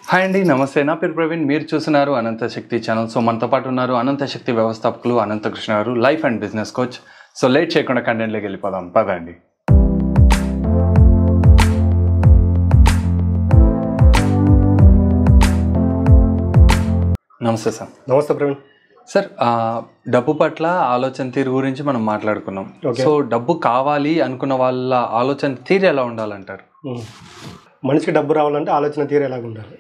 Hi అండి నమస్తే నా పేరు ప్రవీణ్ మీరు చూస్తున్నారు అనంత శక్తి ఛానల్ సో మనతో పాటు ఉన్నారు అనంత శక్తి వ్యవస్థాపకులు అనంత కృష్ణ గారు life and business coach so late చేయకుండా కంటెంట్లోకి వెళ్ళిపోదాం పదండి నమస్తే సార్ నమస్తే ప్రవీణ్ సార్ ఆ, డబ్బు పట్ల ఆలోచన తీరు గురించి మనం మాట్లాడుకున్నాం Okay. సో డబ్బు కావాలి అనుకున్న వాళ్ళ ఆలోచన తీరు ఎలా ఉండాలంటారు ఉమ్. మనిషికి డబ్బు రావాలంటే ఆలోచన తీరు ఎలాగ ఉండాలి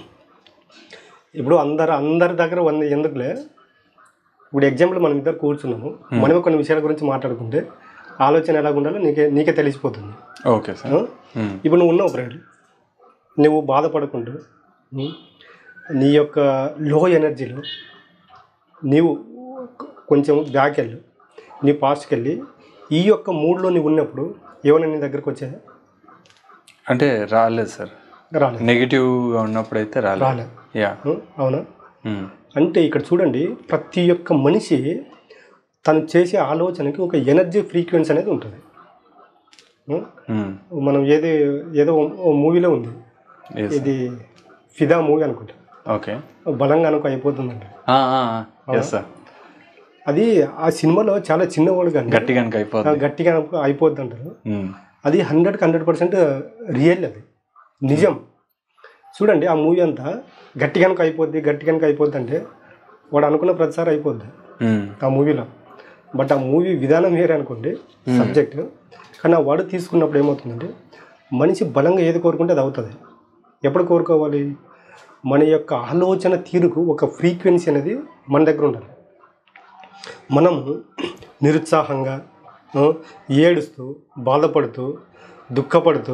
ఇప్పుడు అందరు అందరి దగ్గర వంద ఎందుకులే ఇప్పుడు ఎగ్జాంపుల్ మనం ఇద్దరు కూర్చున్నాము మనమే కొన్ని విషయాల గురించి మాట్లాడుకుంటే ఆలోచన ఎలాగ ఉండాలో నీకే నీకే తెలిసిపోతుంది ఓకే సార్ ఆ? ఇప్పుడు నువ్వు ఉన్నావు ఫ్రెండ్ నువ్వు బాధపడకుండా ఉమ్, నీ యొక్క లో ఎనర్జీలో నీవు కొంచెం బ్యాక్ వెళ్ళు నీ పాస్ట్కి వెళ్ళి ఈ యొక్క మూడ్లో నీవు ఉన్నప్పుడు ఏమైనా నీ దగ్గరకు వచ్చాయా అంటే రాలేదు సార్ రాలేదు నెగిటివ్గా ఉన్నప్పుడు అయితే రాలేదు రాలే యా ఉం? అవునా మ్మ్. అంటే ఇక్కడ చూడండి ప్రతి ఒక్క మనిషి తను చేసే ఆలోచనకి ఒక ఎనర్జీ ఫ్రీక్వెన్సీ అనేది ఉంటుంది ఉం? మ్మ్. మనం ఏది ఏదో ఓ మూవీలో ఉంది Yes. ఇది ఫిదా మూవీ అనుకుంటా ఓకే బలంగా అనుకో అయిపోతుందండి ఎస్ సార్ అది ఆ సినిమాలో చాలా చిన్నవాడు కానీ గట్టి కనుక అయిపోతుంది గట్టిగా అనుకో అయిపోద్ది అంటారు మ్మ్. అది హండ్రెడ్కి హండ్రెడ్ పర్సెంట్ రియల్ అది నిజం చూడండి ఆ మూవీ అంతా గట్టి కనుక అయిపోద్ది గట్టి కనుక అయిపోద్ది అంటే వాడు అనుకున్న ప్రతిసారి అయిపోద్ది మ్మ్. ఆ మూవీలో బట్ ఆ మూవీ విధానం వేరే అనుకోండి సబ్జెక్ట్ కానీ ఆ వాడు తీసుకున్నప్పుడు ఏమవుతుందంటే మనిషి బలంగా ఏది కోరుకుంటే అది అవుతుంది ఎప్పుడు కోరుకోవాలి మన యొక్క ఆలోచన తీరుకు ఒక ఫ్రీక్వెన్సీ అనేది మన దగ్గర ఉండాలి మనము నిరుత్సాహంగా ఆ, ఏడుస్తూ బాధపడుతూ దుఃఖపడుతూ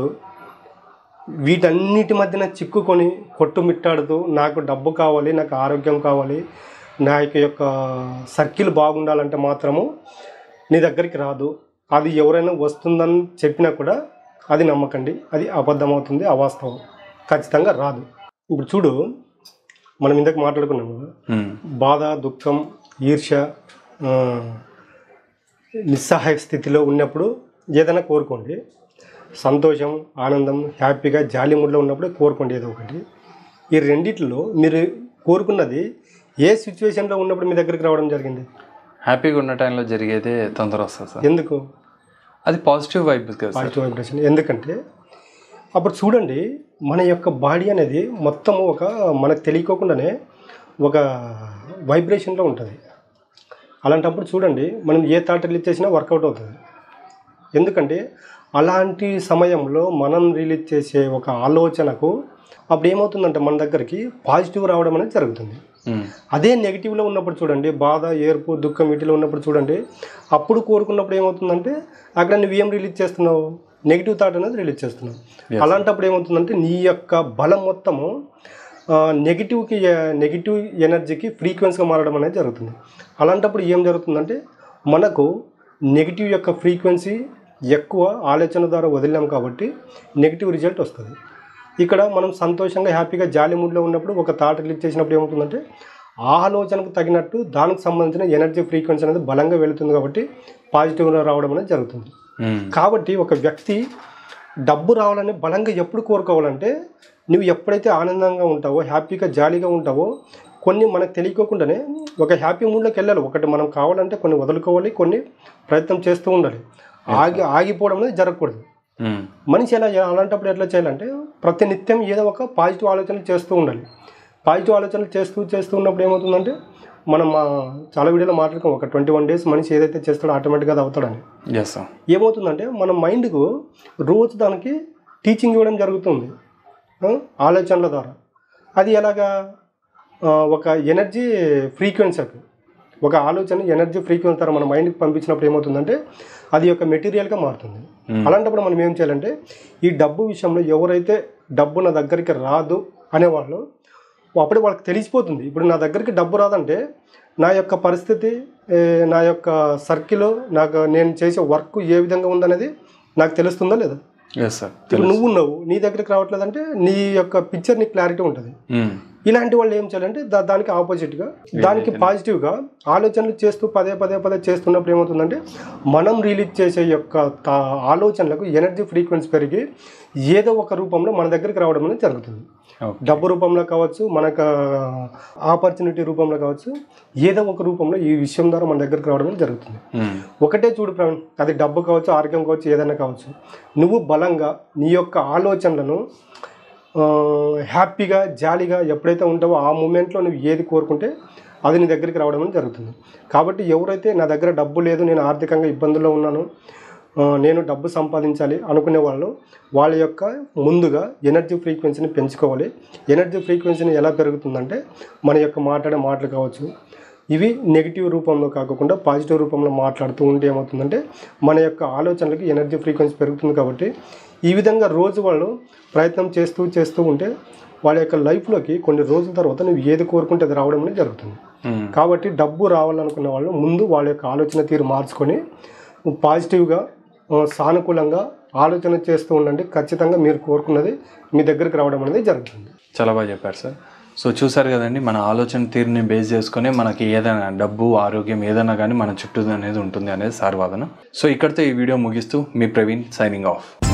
వీటన్నిటి మధ్యన చిక్కుకొని కొట్టుమిట్టాడుతూ నాకు డబ్బు కావాలి నాకు ఆరోగ్యం కావాలి నా యొక్క సర్కిల్ బాగుండాలంటే మాత్రము నీ దగ్గరికి రాదు అది ఎవరైనా వస్తుందని చెప్పినా కూడా అది నమ్మకండి అది అబద్ధం అవుతుంది అవాస్తవం ఖచ్చితంగా రాదు ఇప్పుడు చూడు మనం ఇందాక మాట్లాడుకున్నాం కదా మ్మ్. బాధ దుఃఖం ఈర్ష్య ఆ, నిస్సహాయ స్థితిలో ఉన్నప్పుడు ఏదైనా కోరుకోండి సంతోషం ఆనందం హ్యాపీగా జాలి మూడ్లో ఉన్నప్పుడు కోరుకోండి ఏదో ఒకటి ఈ రెండిట్లో మీరు కోరుకున్నది ఏ సిచ్యువేషన్లో ఉన్నప్పుడు మీ దగ్గరికి రావడం జరిగింది హ్యాపీగా ఉన్న టైంలో జరిగేదే తొందర వస్తుంది సార్ ఎందుకు అది పాజిటివ్ వైబ్ కదా సార్ పాజిటివ్ వైబ్రేషన్ ఎందుకంటే అప్పుడు చూడండి మన యొక్క బాడీ అనేది మొత్తం ఒక మనకు తెలియకోకుండానే ఒక వైబ్రేషన్లో ఉంటుంది అలాంటప్పుడు చూడండి మనం ఏ థాట్ రిలీజ్ చేసినా వర్కౌట్ అవుతుంది ఎందుకంటే అలాంటి సమయంలో మనం రిలీజ్ చేసే ఒక ఆలోచనకు అప్పుడు ఏమవుతుందంటే మన దగ్గరికి పాజిటివ్ రావడం అనేది జరుగుతుంది మ్మ్. అదే నెగిటివ్లో ఉన్నప్పుడు చూడండి బాధ ఏర్పు దుఃఖం వీటిలో ఉన్నప్పుడు చూడండి అప్పుడు కోరుకున్నప్పుడు ఏమవుతుందంటే అక్కడ నువ్వు ఏం రిలీజ్ చేస్తున్నావు నెగిటివ్ థాట్ అనేది రిలీజ్ చేస్తున్నావు అలాంటప్పుడు ఏమవుతుందంటే నీ యొక్క బలం మొత్తము నెగిటివ్కి నెగిటివ్ ఎనర్జీకి ఫ్రీక్వెన్సీగా మారడం అనేది జరుగుతుంది అలాంటప్పుడు ఏం జరుగుతుందంటే మనకు నెగిటివ్ యొక్క ఫ్రీక్వెన్సీ ఎక్కువ ఆలోచన ద్వారా వదిలాం కాబట్టి నెగిటివ్ రిజల్ట్ వస్తుంది ఇక్కడ మనం సంతోషంగా హ్యాపీగా జాలి మూడ్లో ఉన్నప్పుడు ఒక థాట్ రిలీజ్ చేసినప్పుడు ఏమవుతుందంటే ఆ ఆలోచనకు తగినట్టు దానికి సంబంధించిన ఎనర్జీ ఫ్రీక్వెన్సీ అనేది బలంగా వెళుతుంది కాబట్టి పాజిటివ్గా రావడం అనేది జరుగుతుంది మ్మ్. కాబట్టి ఒక వ్యక్తి డబ్బు రావాలని బలంగా ఎప్పుడు కోరుకోవాలంటే నువ్వు ఎప్పుడైతే ఆనందంగా ఉంటావో హ్యాపీగా జాలీగా ఉంటావో కొన్ని మనకు తెలియకోకుండానే ఒక హ్యాపీ మూడ్లోకి వెళ్ళాలి ఒకటి మనం కావాలంటే కొన్ని వదులుకోవాలి కొన్ని ప్రయత్నం చేస్తూ ఉండాలి ఆగి ఆగిపోవడం అనేది జరగకూడదు మ్మ్. మనిషి ఎలా చేయాలి? అలాంటప్పుడు ఎట్లా చేయాలంటే ప్రతి నిత్యం ఏదో ఒక పాజిటివ్ ఆలోచనలు చేస్తూ ఉండాలి పాజిటివ్ ఆలోచనలు చేస్తూ చేస్తూ ఉన్నప్పుడు ఏమవుతుందంటే మనం ఆ, చాలా వీడియోలో మాట్లాడుకోం ఒక ట్వంటీ వన్ డేస్ మనిషి ఏదైతే చేస్తాడో ఆటోమేటిక్గా అది అవుతాడని ఎస్ సార్ ఏమవుతుందంటే మన మైండ్కు రోజు దానికి టీచింగ్ ఇవ్వడం జరుగుతుంది ఆ, ఆలోచనల ద్వారా అది ఎలాగా ఆ, ఒక ఎనర్జీ ఫ్రీక్వెన్సీకి ఒక ఆలోచన ఎనర్జీ ఫ్రీక్వెన్సీ ద్వారా మన మైండ్కి పంపించినప్పుడు ఏమవుతుందంటే అది ఒక మెటీరియల్గా మారుతుంది అలాంటప్పుడు మనం ఏం చేయాలంటే ఈ డబ్బు విషయంలో ఎవరైతే డబ్బు నా దగ్గరికి రాదు అనేవాళ్ళు అప్పుడు వాళ్ళకి తెలిసిపోతుంది ఇప్పుడు నా దగ్గరికి డబ్బు రాదంటే నా యొక్క పరిస్థితి ఏ, నా యొక్క సర్కిల్ నాకు నేను చేసే వర్క్ ఏ విధంగా ఉందనేది నాకు తెలుస్తుందా లేదా ఎస్ సార్ ఇప్పుడు నువ్వు ఉన్నావు నీ దగ్గరికి రావట్లేదంటే నీ యొక్క పిక్చర్ నీ క్లారిటీ ఉంటుంది మ్మ్. ఇలాంటి వాళ్ళు ఏం చేయాలంటే దా- దానికి ఆపోజిట్గా దానికి పాజిటివ్గా ఆలోచనలు చేస్తూ పదే పదే పదే చేస్తున్నప్పుడు ఏమవుతుందంటే మనం రిలీజ్ చేసే యొక్క తా- ఆలోచనలకు ఎనర్జీ ఫ్రీక్వెన్సీ పెరిగి ఏదో ఒక రూపంలో మన దగ్గరికి రావడం అనేది జరుగుతుంది ఓకే డబ్బు రూపంలో కావచ్చు మనకు ఆపర్చునిటీ రూపంలో కావచ్చు ఏదో ఒక రూపంలో ఈ విషయం ద్వారా మన దగ్గరికి రావడం అనేది జరుగుతుంది మ్మ్. ఒకటే చూడు ప్రవీణ్ అది డబ్బు కావచ్చు ఆరోగ్యం కావచ్చు ఏదైనా కావచ్చు నువ్వు బలంగా నీ యొక్క ఆలోచనలను ఆ, హ్యాపీగా జాలీగా ఎప్పుడైతే ఉంటావో ఆ మూమెంట్లో నువ్వు ఏది కోరుకుంటే అది నీ దగ్గరికి రావడం అనేది జరుగుతుంది కాబట్టి ఎవరైతే నా దగ్గర డబ్బు లేదు నేను ఆర్థికంగా ఇబ్బందుల్లో ఉన్నాను ఆ, నేను డబ్బు సంపాదించాలి అనుకునే వాళ్ళు వాళ్ళ యొక్క ముందుగా ఎనర్జీ ఫ్రీక్వెన్సీని పెంచుకోవాలి ఎనర్జీ ఫ్రీక్వెన్సీని ఎలా పెరుగుతుందంటే మన యొక్క మాట్లాడే మాటలు కావచ్చు ఇవి నెగిటివ్ రూపంలో కాకుండా పాజిటివ్ రూపంలో మాట్లాడుతూ ఉంటే ఏమవుతుందంటే మన యొక్క ఆలోచనలకి ఎనర్జీ ఫ్రీక్వెన్సీ పెరుగుతుంది కాబట్టి ఈ విధంగా రోజు వాళ్ళు ప్రయత్నం చేస్తూ చేస్తూ ఉంటే వాళ్ళ యొక్క లైఫ్లోకి కొన్ని రోజుల తర్వాత నువ్వు ఏది కోరుకుంటే అది రావడం అనేది జరుగుతుంది మ్మ్. కాబట్టి డబ్బు రావాలనుకున్న వాళ్ళు ముందు వాళ్ళ యొక్క ఆలోచన తీరు మార్చుకొని పాజిటివ్గా ఆ, సానుకూలంగా ఆలోచన చేస్తూ ఉండండి ఖచ్చితంగా మీరు కోరుకున్నది మీ దగ్గరికి రావడం అనేది జరుగుతుంది చాలా బాగా చెప్పారు సార్ సో చూసారు కదండి మన ఆలోచన తీరుని బేస్ చేసుకొని మనకి ఏదైనా డబ్బు ఆరోగ్యం ఏదైనా కానీ మన చుట్టూ అనేది ఉంటుంది అనేది సార్ వాదన సో ఇక్కడితో ఈ వీడియో ముగిస్తూ మీ ప్రవీణ్ సైనింగ్ ఆఫ్